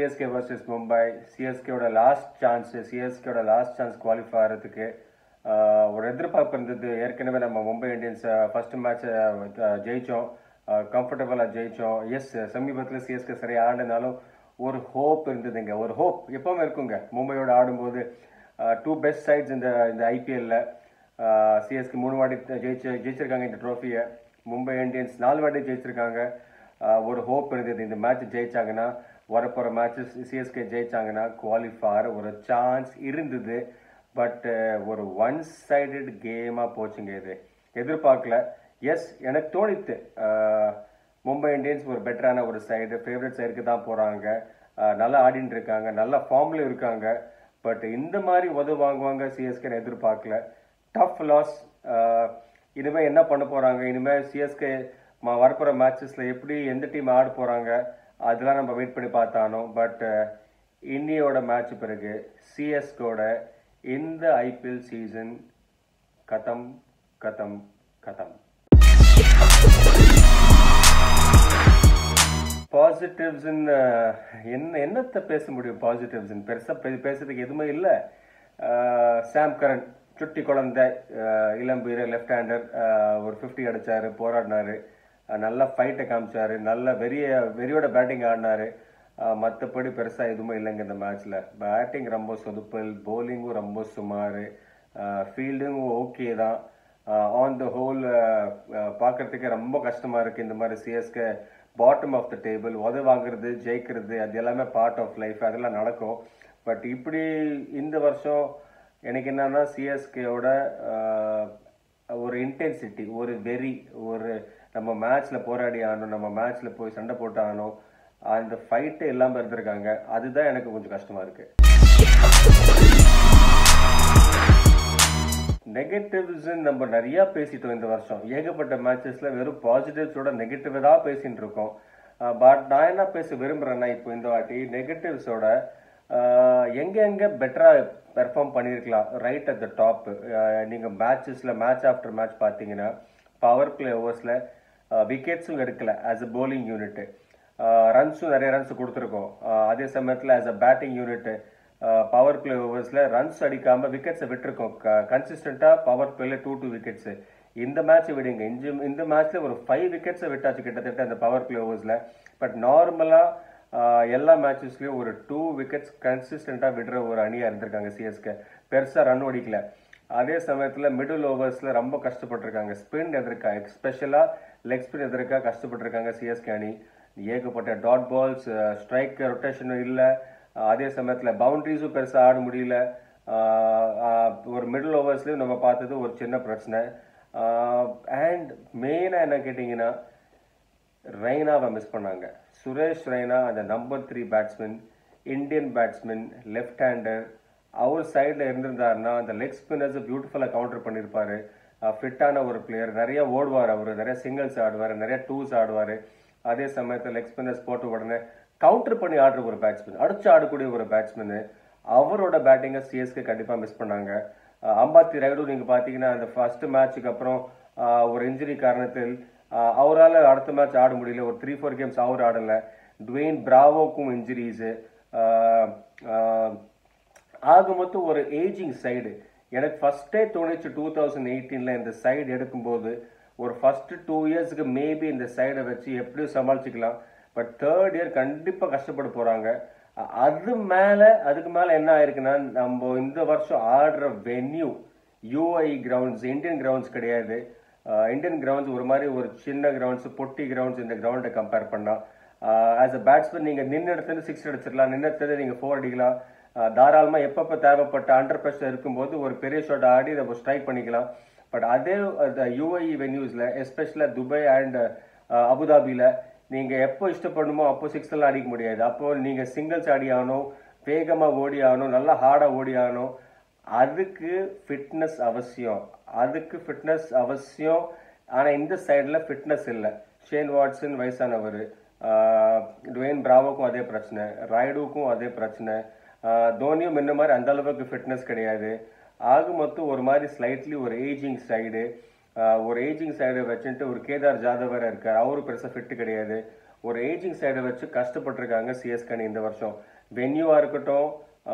CSK versus Mumbai சிஎஸ்கேவோட last chance சிஎஸ்கேவோட last chance qualify ஆகிறதுக்கு ஆஹ், ஒரு எதிர்பார்ப்பு இருந்தது ஏற்கனவே நம்ம மும்பை இந்தியன்ஸ் ஃபர்ஸ்ட் மேட்ச் ஜெயிச்சோம் கம்ஃபர்டபுளாக ஜெயிச்சோம் எஸ் சமீபத்தில் சிஎஸ்கே சரியாக ஆடினாலும் ஒரு ஹோப் இருந்ததுங்க ஒரு ஹோப் எப்பவுமே இருக்குங்க மும்பையோட ஆடும்போது டூ பெஸ்ட் சைட்ஸ் இந்த இந்த ஐபிஎல்ல சிஎஸ்கே மூணு வாட்டி ஜெயிச்சு ஜெயிச்சிருக்காங்க இந்த ட்ரோஃபியை மும்பை இந்தியன்ஸ் நாலு வாட்டி ஜெயிச்சிருக்காங்க ஆஹ் ஒரு ஹோப் இருந்தது இந்த மேட்ச் ஜெயிச்சாங்கன்னா வரப்போகிற மேட்சஸ் சிஎஸ்கே ஜெயிச்சாங்கன்னா குவாலிஃபயர் ஒரு சான்ஸ் இருந்தது பட் ஒரு ஒன் சைடட் கேமாக போச்சுங்க இது எதிர்பார்க்கல எஸ் எனக்கு தோணித்து ஆஹ் மும்பை இந்தியன்ஸ் ஒரு பெட்டரான ஒரு சைடு ஃபேவரட் சைடுக்கு தான் போகிறாங்க நல்லா ஆடிட்டு இருக்காங்க நல்ல ஃபார்மில் இருக்காங்க பட் இந்த மாதிரி உதவு வாங்குவாங்க சிஎஸ்கே எதிர்பார்க்கல டஃப் லாஸ் இனிமேல் என்ன பண்ண போகிறாங்க இனிமேல் சிஎஸ்கே வரப்போகிற மேட்சஸில் எப்படி எந்த டீம் ஆட போகிறாங்க அதெல்லாம் நம்ம வெயிட் பண்ணி பார்த்தானோ பட் இந்தியோட மேட்ச் பிறகு சிஎஸ்கோட இந்த ஐபிஎல் சீசன் கதம் கதம் கதம் பாசிட்டிவ்ஸ் என்ன என்னத்தை பேச முடியும் பாசிட்டிவ்ஸ் பெருசா பே- பேசுறதுக்கு எதுவுமே இல்லை சாம் கரன் சுட்டி குழந்தை அஹ், இளம் வீரர் லெஃப்ட் ஹேண்டர் ஒரு 50 அடிச்சாரு போராடினாரு அஹ், நல்ல ஃபைட்டை காமிச்சாரு நல்ல வெறிய வெறியோட பேட்டிங் ஆடினாரு மற்றபடி பெருசா எதுவுமே இல்லைங்க இந்த மேட்ச்ல பேட்டிங் ரொம்ப சொதுப்பல் bowling-ம் ரொம்ப சுமார் ஃபீல்டும் ஓகே தான் ஆன் த ஹோல் பார்க்கறதுக்கே ரொம்ப கஷ்டமா இருக்கு இந்த மாதிரி CSK bottom of the table உத வாங்குறது ஜெயிக்கிறது அது எல்லாமே பார்ட் ஆஃப் லைஃப் அதெல்லாம் நடக்கும் பட் இப்படி இந்த வருஷம் எனக்கு என்னன்னா சிஎஸ்கேவோட ஒரு இன்டென்சிட்டி ஒரு வெறி ஒரு நம்ம மேட்ச்ல போராடி ஆகணும் நம்ம மேட்ச்ல போய் சண்டை போட்டு ஆகணும் அந்த ஃபைட்டு இல்லாமல் இருந்திருக்காங்க அதுதான் எனக்கு கொஞ்சம் கஷ்டமா இருக்கு நெகட்டிவ்ஸ் நம்ம நிறைய பேசிட்டோம் இந்த வருஷம் ஏகப்பட்ட மேட்சஸ்ல வெறும் பாசிட்டிவ்ஸோட நெகட்டிவ் தான் பேசிட்டு இருக்கோம் பட் நான் என்ன பேச விரும்புறேன்னா இப்போ இந்த வாட்டி நெகட்டிவ்ஸோட எங்க எங்க பெட்டரா பெர்ஃபார்ம் பண்ணியிருக்கலாம் ரைட் அட் த டாப் நீங்க மேட்சஸ்ல மேட்ச் ஆஃப்டர் மேட்ச் பார்த்தீங்கன்னா பவர் பிளே ஓவர்ஸ்ல விக்கெட்ஸும் எடுக்கல ஆஸ் அ bowling யூனிட் ரன்ஸும் நிறைய ரன்ஸ் கொடுத்துருக்கோம் அதே சமயத்தில் as a batting unit power play ஓவர்ஸில் ரன்ஸ் அடிக்காம விக்கெட்ஸை விட்டுருக்கோம் கன்சிஸ்டண்ட்டாக பவர் பிளேல டூ டூ விக்கெட்ஸ் இந்த மேட்ச் விடுங்க இந்த இந்த மேட்ச்ல ஒரு ஃபைவ் விக்கெட்ஸை விட்டாச்சு கிட்டத்தட்ட அந்த பவர் பிளே ஓவர்ஸில் பட் நார்மலாக எல்லா மேட்சஸ்லயும் ஒரு டூ விக்கெட்ஸ் கன்சிஸ்டண்ட்டாக விடுற ஒரு அணியாக இருந்திருக்காங்க சிஎஸ்கே பெருசாக ரன் ஓடிக்கல அதே சமயத்தில் மிடில் ஓவர்ஸில் ரொம்ப கஷ்டப்பட்டிருக்காங்க ஸ்பின் எதிர்க்கா எஸ்பெஷலாக லெக் ஸ்பின் எதிர்க்கா கஷ்டப்பட்டிருக்காங்க சிஎஸ்கே அணி ஏகப்பட்ட டாட் பால்ஸ் ஸ்ட்ரைக் ரொட்டேஷனும் இல்லை அதே சமயத்தில் பவுண்டரிஸும் பெருசாக ஆட முடியல ஆஹ் ஆஹ் ஒரு மிடில் ஓவர்ஸ்லையும் நம்ம பார்த்தது ஒரு சின்ன பிரச்சனை அண்ட் மெயினாக என்ன கேட்டிங்கன்னா ரெய்னாவை மிஸ் பண்ணாங்க சுரேஷ் ரெய்னா அந்த number three batsman Indian batsman left hander அவர் சைடில் இருந்திருந்தாருன்னா அந்த லெக் ஸ்பின்னர்ஸ் பியூட்டிஃபுல்லாக கவுண்டர் பண்ணியிருப்பாரு ஃபிட்டான ஒரு பிளேயர் நிறைய ஓடுவார் அவர் நிறைய சிங்கிள்ஸ் ஆடுவார் நிறைய டூஸ் ஆடுவார் அதே சமயத்தில் லெக் ஸ்பின்னர்ஸ் போட்ட உடனே கவுண்டர் பண்ணி ஆடுற ஒரு பேட்ஸ்மேன் அடிச்சு ஆடக்கூடிய ஒரு பேட்ஸ்மேனு அவரோட பேட்டிங்கை சிஎஸ்கே கண்டிப்பாக மிஸ் பண்ணாங்க அஹ் அம்பாத்தி ரைடு நீங்கள் பார்த்தீங்கன்னா அந்த ஃபர்ஸ்ட் மேட்ச்சுக்கு அப்புறம் அஹ் ஒரு இன்ஜுரி காரணத்தில் அவரால் அடுத்த மேட்ச் ஆட முடியல ஒரு த்ரீ ஃபோர் கேம்ஸ் அவர் ஆடலை டுவெயின் பிராவோக்கும் இன்ஜுரிஸு ஆக மொத்தம் ஒரு ஏஜிங் சைடு எனக்கு ஃபர்ஸ்டே தோணுச்சு டூ தௌசண்ட் எயிட்டீனில் இந்த சைடு எடுக்கும்போது ஒரு ஃபர்ஸ்ட் டூ இயர்ஸ்க்கு மேபி இந்த சைடை வச்சு எப்படியும் சமாளிச்சுக்கலாம் பட் தேர்ட் இயர் கண்டிப்பாக கஷ்டப்பட போகிறாங்க அது மேலே அதுக்கு மேலே என்ன ஆயிருக்குன்னா நம்ம இந்த வருஷம் ஆடுற venue UAE grounds Indian grounds கிடையாது இந்தியன் கிரவுண்ட்ஸ் ஒரு மாதிரி ஒரு சின்ன கிரவுண்ட்ஸ் பொட்டி கிரவுண்ட்ஸ் இந்த கிரவுண்டை கம்பேர் பண்ணா ஆஸ் அ பேட்ஸ்மேன் நீங்கள் நின்று இடத்துல சிக்ஸ் அடிச்சிடலாம் நின்று இடத்துல நீங்கள் ஃபோர் அடிக்கலாம் தாராளமாக எப்பப்போ தேவைப்பட்ட அண்டர் ப்ரெஷர் இருக்கும்போது ஒரு பெரிய ஷாட் ஆடி நம்ம ஸ்ட்ரைக் பண்ணிக்கலாம் பட் அதே யூஐ வென்யூஸில் எஸ்பெஷலாக துபாய் அண்ட் அபுதாபியில் நீங்கள் எப்போ இஷ்டப்படணுமோ அப்போ சிக்ஸ் எல்லாம் அடிக்க முடியாது அப்போ நீங்கள் சிங்கிள்ஸ் ஆடி ஆகணும் வேகமாக ஓடி ஆகணும் நல்லா ஹார்டாக ஓடி ஆகணும் அதுக்கு ஃபிட்னஸ் அவசியம் அதுக்கு ஃபிட்னஸ் அவசியம் ஆனால் இந்த சைடில் ஃபிட்னஸ் இல்லை ஷேன் வாட்சன் வயசானவர் டுவேன் பிராவோக்கும் அதே பிரச்சனை ராய்டுக்கும் அதே பிரச்சனை தோனியும் முன்ன மாதிரி அந்த அளவுக்கு ஃபிட்னஸ் கிடையாது ஆக மொத்தம் ஒரு மாதிரி ஸ்லைட்லி ஒரு ஏஜிங் சைடு ஒரு ஏஜிங் சைடு வச்சுட்டு ஒரு கேதார் ஜாதவ் வேற இருக்கார் அவரும் பெருசாக ஃபிட்டு கிடையாது ஒரு ஏஜிங் சைடை வச்சு கஷ்டப்பட்டிருக்காங்க சிஎஸ்கே அணி இந்த வருஷம் வென்யூவாக இருக்கட்டும்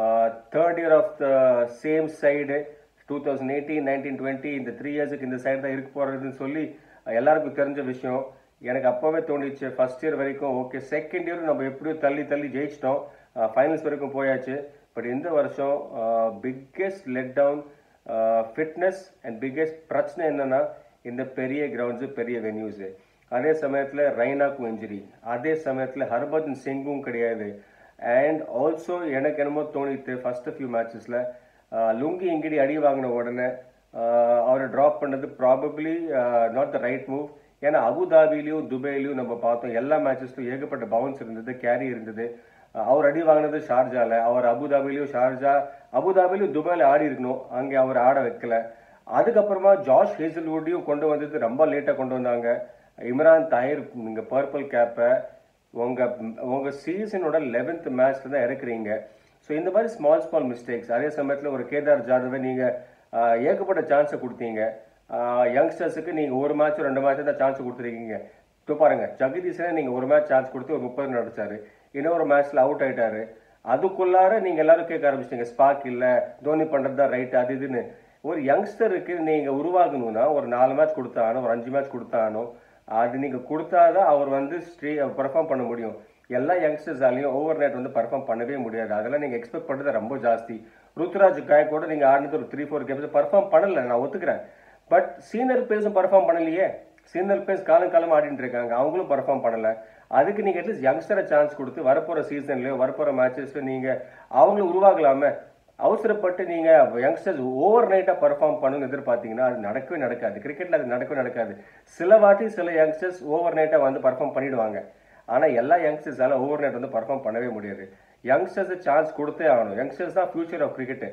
third year of the same side two thousand eighteen nineteen twenty இந்த த்ரீ இயர்ஸுக்கு இந்த சைடு தான் இருக்க போகிறதுன்னு சொல்லி எல்லாருக்கும் தெரிஞ்ச விஷயம் எனக்கு அப்போவே தோணிச்சு ஃபர்ஸ்ட் இயர் வரைக்கும் ஓகே செகண்ட் இயர் நம்ம எப்படியோ தள்ளி தள்ளி ஜெயிச்சிட்டோம் ஃபைனல்ஸ் வரைக்கும் போயாச்சு பட் இந்த வருஷம் biggest let down fitness and biggest பிரச்சனை என்னன்னா இந்த பெரிய கிரவுண்ட்ஸு பெரிய வென்யூஸு அதே சமயத்தில் ரைனாக்கும் இன்ஜுரி அதே சமயத்தில் ஹர்பஜன் சிங்கும் கிடையாது அண்ட் ஆல்சோ எனக்கு என்னமோ தோணித்து ஃபர்ஸ்ட் ஃபியூ மேட்சஸில் லுங்கி இங்கடி அடி வாங்கின உடனே அவரை ட்ராப் பண்ணது probably not the right move ஏன்னா அபுதாபிலையும் துபாயிலையும் நம்ம பார்த்தோம் எல்லா மேட்சஸ்லையும் ஏகப்பட்ட பவுன்ஸ் இருந்தது கேரி இருந்தது அவர் அடி வாங்கினது ஷார்ஜால அவர் அபுதாபிலையும் ஷார்ஜா அபுதாபிலையும் துபாயில ஆடி இருக்கணும் அங்கே அவர் ஆட வைக்கல அதுக்கப்புறமா ஜார்ஜ் ஹேசல்வுட்டையும் கொண்டு வந்தது ரொம்ப லேட்டாக கொண்டு வந்தாங்க இம்ரான் தாயிர் நீங்க பர்பிள் கேப்பை உங்க உங்க சீசனோட லெவன்த் மேட்ச்ல தான் இறக்குறீங்க ஸோ இந்த மாதிரி ஸ்மால் ஸ்மால் மிஸ்டேக்ஸ் அதே சமயத்தில் ஒரு கேதார் ஜாதவை நீங்க ஏகப்பட்ட சான்ஸை கொடுத்தீங்க யங்ஸ்டர்ஸுக்கு நீங்க ஒரு மேட்ச் ரெண்டு மேட்ச் தான் சான்ஸ் கொடுத்துருக்கீங்க இப்போ பாருங்க ஜெகதீஷனை நீங்க ஒரு மேட்ச் சான்ஸ் கொடுத்து ஒரு முப்பது ரன் அடிச்சாரு இன்னொரு மேட்ச்ல அவுட் ஆயிட்டாரு அதுக்குள்ளார நீங்க எல்லாரும் கேட்க ஆரம்பிச்சிட்டீங்க ஸ்பாக் இல்ல தோனி பண்றது தான் ரைட் அது இதுன்னு ஒரு யங்ஸ்டருக்கு நீங்க உருவாகணும்னா ஒரு நாலு மேட்ச் கொடுத்தானோ ஒரு அஞ்சு மேட்ச் கொடுத்தானோ அது நீங்க கொடுத்தாதான் அவர் வந்து ஸ்ட்ரீ பெர்ஃபார்ம் பண்ண முடியும் எல்லா யங்ஸ்டர்ஸாலையும் ஓவர் நைட் வந்து பெர்ஃபார்ம் பண்ணவே முடியாது அதெல்லாம் நீங்க எக்ஸ்பெக்ட் பண்றது ரொம்ப ஜாஸ்தி ருத்ராஜ் காய் கூட நீங்க ஆடினது ஒரு த்ரீ ஃபோர் கேம்ஸ் பெர்ஃபார்ம் பண்ணல நான் ஒத்துக்கிறேன் பட் சீனியர் பேஸும் பெர்ஃபார்ம் பண்ணலையே சீனியர் பேஸ் காலம் காலம் ஆடிட்டு இருக்காங்க அவங்களும் பெர்ஃபார்ம் பண்ணல அதுக்கு நீங்க அட்லீஸ்ட் யங்ஸ்டரை சான்ஸ் கொடுத்து வரப்போற சீசன்லயோ வரப்போற மேட்சஸ்ல நீங்க அவங்கள உருவாகலாமே அவசரப்பட்டு நீங்க யங்ஸ்டர்ஸ் ஓவர் நைட்டா பெர்ஃபார்ம் பண்ணணும்னு எதிர்பார்த்தீங்கன்னா அது நடக்கவே நடக்காது கிரிக்கெட்ல அது நடக்கவே நடக்காது சில வாட்டி சில யங்ஸ்டர்ஸ் ஓவர் நைட்டா வந்து பெர்ஃபார்ம் பண்ணிடுவாங்க ஆனா எல்லா யங்ஸ்டர்ஸால ஓவர் நைட் வந்து பெர்ஃபார்ம் பண்ணவே முடியாது யங்ஸ்டர்ஸ் சான்ஸ் கொடுத்தே ஆகணும் யங்ஸ்டர்ஸ் தான் ஃபியூச்சர் ஆஃப் கிரிக்கெட்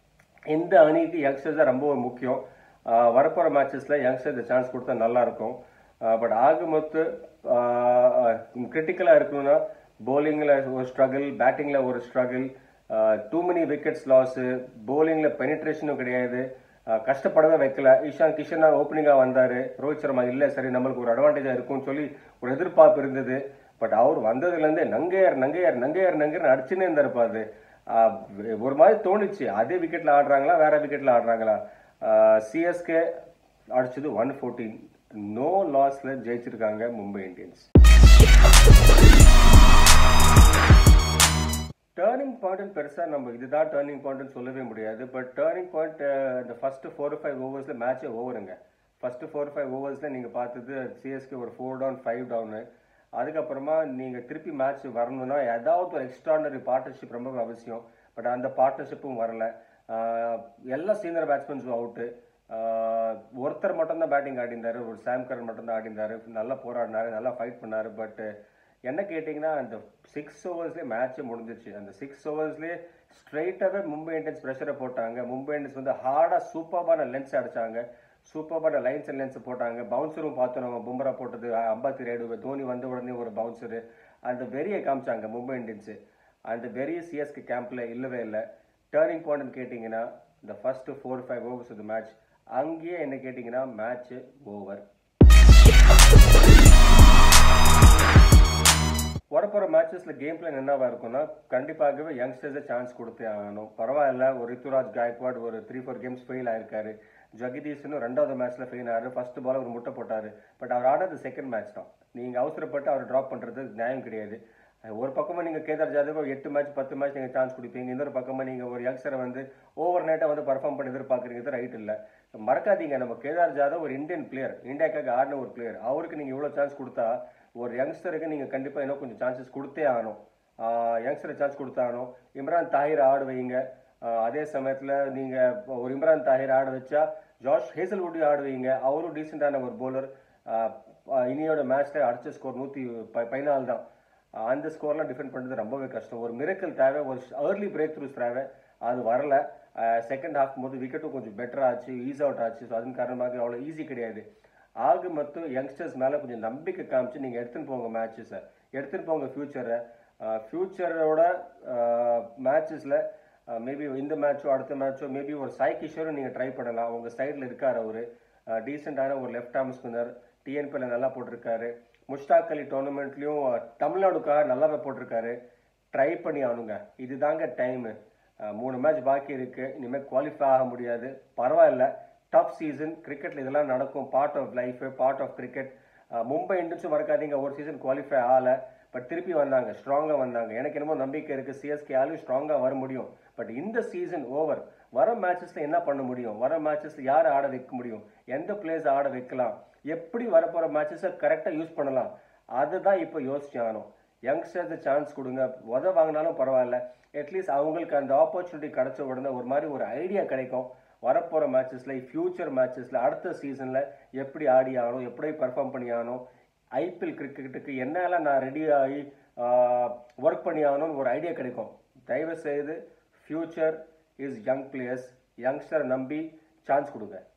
இந்த அணிக்கு யங்ஸ்டர்ஸ் தான் ரொம்ப முக்கியம் ஆஹ் வரப்போற மேட்சஸ்ல யங்ஸ்டர்ஸ் சான்ஸ் கொடுத்தா நல்லா இருக்கும் பட் ஆக மொத்த கிரிட்டிக்கலா இருக்கணும்னா bowlingல ஒரு ஸ்ட்ரகிள் பேட்டிங்ல ஒரு struggle too many wickets loss bowlingல பெனிட்ரேஷனும் கிடையாது ஆஹ் கஷ்டப்படவே வைக்கல ஈஷான் கிஷன் ஓப்பனிங்கா வந்தாரு ரோஹித் சர்மா இல்ல சரி நம்மளுக்கு ஒரு அட்வான்டேஜா இருக்கும்னு சொல்லி ஒரு எதிர்பார்ப்பு இருந்தது பட் அவர் வந்ததுல இருந்தே நங்கையார் நங்கையார் நங்கையார் நங்கையார் அடிச்சுன்னே இருந்தாருப்பாரு ஆஹ் ஒரு மாதிரி தோணுச்சு அதே விக்கெட்ல ஆடுறாங்களா வேற விக்கெட்ல ஆடுறாங்களா சிஎஸ்கே அடிச்சது ஒன் ஃபோர்டீன் நோ லாஸ்ல ஜெயிச்சிருக்காங்க மும்பை இந்தியன்ஸ் டேர்னிங் பாயிண்ட் பெருசா நம்ம இதுதான் டேர்னிங் பாயிண்ட் சொல்லவே முடியாது பட் டேர்னிங் பாயிண்ட் இந்த ஃபர்ஸ்ட் ஃபோர் ஃபைவ் ஓவர்ஸ்ல மேட்சே ஓவருங்க ஃபர்ஸ்ட் ஃபோர் ஃபைவ் ஓவர்ஸ்ல நீங்க பார்த்தது சிஎஸ்கே ஒரு ஃபோர் டவுன் ஃபைவ் டவுனு அதுக்கப்புறமா நீங்க திருப்பி மேட்ச் வரணும்னா ஏதாவது ஒரு எக்ஸ்ட்ராடனரி பார்ட்னர்ஷிப் ரொம்ப அவசியம் பட் அந்த பார்ட்னர்ஷிப்பும் வரல ஆஹ் எல்லா சீனியர் பேட்ஸ்மேன்ஸும் அவுட்டு ஒருத்தர் மட்டும் தான் பேட்டிங் ஆடிந்தாரு ஒரு சாம் கரன் மட்டும் தான் ஆடிந்தாரு நல்லா போராடினாரு நல்லா ஃபைட் பண்ணாரு பட் என்ன கேட்டிங்கன்னா அந்த சிக்ஸ் ஓவர்ஸ்லேயே மேட்ச்சே முடிஞ்சிருச்சு அந்த சிக்ஸ் ஓவர்ஸ்லேயே ஸ்ட்ரைட்டாகவே மும்பை இந்தியன்ஸ் ப்ரெஷரை போட்டாங்க மும்பை இந்தியன்ஸ் வந்து ஹார்டாக சூப்பர்பான லென்ஸ் அடிச்சாங்க சூப்பர்பான லைன்ஸ் அண்ட் லென்ஸ் போட்டாங்க பவுன்சரும் பார்த்தோம் நம்ம பும்ரா போட்டது அம்பாத்தி ரேடு தோனி வந்த உடனே ஒரு பவுன்சரு அந்த வெறியை காமிச்சாங்க மும்பை இந்தியன்ஸு அந்த வெறிய சிஎஸ்கே கேம்ப்ல இல்லவே இல்லை டேர்னிங் பாயிண்ட்னு கேட்டிங்கன்னா இந்த ஃபர்ஸ்ட் ஃபோர் ஃபைவ் ஓவர்ஸ் இந்த மேட்ச் அங்கேயே என்ன கேட்டிங்கன்னா மேட்ச் ஓவர் வரப்போகிற மேட்சஸில் கேம் பிளான் என்னவா இருக்கும்னா கண்டிப்பாகவே யங்ஸ்டர்ஸை சான்ஸ் கொடுத்தே ஆகணும் பரவாயில்ல ஒரு ரித்துராஜ் காய்க்வாட் ஒரு த்ரீ ஃபோர் கேம்ஸ் ஃபெயில் ஆயிருக்காரு ஜெகதீஷனும் ரெண்டாவது மேட்ச்ல ஃபெயில் ஆறு ஃபர்ஸ்ட் பால் ஒரு முட்டை போட்டாரு பட் அவர் ஆனது செகண்ட் மேட்ச் தான் நீங்க அவசரப்பட்டு அவர் டிராப் பண்றது நியாயம் கிடையாது ஒரு பக்கமா நீங்க கேதார் ஜாதவ் எட்டு மேட்ச் பத்து மேட்ச் நீங்க சான்ஸ் கொடுப்பீங்க இன்னொரு பக்கமா நீங்க ஒரு யங்ஸ்டரை வந்து ஓவர் நைட்டா வந்து பர்ஃபார்ம் பண்ணி எதிர்பார்க்குறீங்க ரைட் இல்ல மறக்காதீங்க நம்ம கேதார் ஜாதவ் ஒரு இந்தியன் பிளேயர் இந்தியாக்காக ஆடின ஒரு பிளேயர் அவருக்கு நீங்க இவ்வளவு சான்ஸ் கொடுத்தா ஒரு யங்ஸ்டருக்கு நீங்க கண்டிப்பா இன்னும் கொஞ்சம் சான்சஸ் கொடுத்தே ஆகணும் யங்ஸ்டர் சான்ஸ் கொடுத்தாகணும் இம்ரான் தாஹிர் ஆட வைங்க ஆஹ் அதே சமயத்துல நீங்க ஒரு இம்ரான் தாஹிர் ஆட வச்சா ஜார்ஜ் ஹேசல்வுட்டையும் ஆட வைங்க அவரும் டீசெண்டான ஒரு bowler ஆஹ் இனியோட மேட்ச்ல அடிச்ச ஸ்கோர் நூத்தி ப- பதினாலு தான் ஆஹ் அந்த ஸ்கோர்லாம் டிஃபெண்ட் பண்ணுறது ரொம்பவே கஷ்டம் ஒரு மிரக்கல் தேவை ஒரு ஏர்லி பிரேக் த்ரூஸ் தேவை அது வரல செகண்ட் ஹாஃப் போது விக்கெட்டும் கொஞ்சம் பெட்டர் ஆச்சு ஈஸ் அவுட் ஆச்சு ஸோ அதன் காரணமாக அவ்வளோ ஈஸி கிடையாது ஆக மொத்தம் யங்ஸ்டர்ஸ் மேலே கொஞ்சம் நம்பிக்கை காமிச்சு நீங்கள் எடுத்துன்னு போங்க மேட்சஸை எடுத்துன்னு போங்க ஃபியூச்சரை ஃபியூச்சரோட மேட்சஸில் மேபி இந்த மேட்சோ அடுத்த மேட்சோ மேபி ஒரு சாய் கிஷோரும் நீங்கள் ட்ரை பண்ணலாம் உங்கள் சைடில் இருக்கார் அவர் டீசெண்டான ஒரு லெஃப்ட் ஆர்ம் ஸ்பின்னர் டிஎன்பியில் நல்லா போட்டிருக்காரு முஷ்டாக் அலி டோர்னமெண்ட்லயும் தமிழ்நாடுக்காக நல்லாவே போட்டிருக்காரு ட்ரை பண்ணி ஆகணுங்க இதுதாங்க டைமு மூணு மேட்ச் பாக்கி இருக்கு இனிமேல் குவாலிஃபை ஆக முடியாது பரவாயில்ல டஃப் சீசன் கிரிக்கெட்ல இதெல்லாம் நடக்கும் part of life part of cricket Mumbai இண்டியன்ஸும் மறக்காதீங்க ஒரு சீசன் குவாலிஃபை ஆகல பட் திருப்பி வந்தாங்க ஸ்ட்ராங்கா வந்தாங்க எனக்கு என்னமோ நம்பிக்கை இருக்கு சிஎஸ்கே ஆலும் ஸ்ட்ராங்கா வர முடியும் பட் இந்த சீசன் ஓவர் வர மேட்சஸ்ல என்ன பண்ண முடியும் வர மேட்சஸ்ல யாரை ஆட வைக்க முடியும் எந்த பிளேயர்ஸ் ஆட வைக்கலாம் எப்படி வரப்போற மேட்சஸை கரெக்டா யூஸ் பண்ணலாம் அதுதான் இப்போ யோசிச்சானோ யங்ஸ்டர்ஸ் சான்ஸ் கொடுங்க உத வாங்கினாலும் பரவாயில்ல அட்லீஸ்ட் அவங்களுக்கு அந்த ஆப்பர்ச்சுனிட்டி கிடைச்ச உடனே ஒரு மாதிரி ஒரு ஐடியா கிடைக்கும் வரப்போற மேட்சஸ்ல ஃபியூச்சர் மேட்சஸ்ல அடுத்த சீசன்ல எப்படி ஆடி ஆகணும் எப்படி பெர்ஃபார்ம் பண்ணி ஆகணும் ஐபிஎல் கிரிக்கெட்டுக்கு என்னெல்லாம் நான் ரெடி ஆகி ஒர்க் பண்ணி ஆகணும்னு ஒரு ஐடியா கிடைக்கும் தயவு செய்து future is young players youngster நம்பி சான்ஸ் கொடுங்க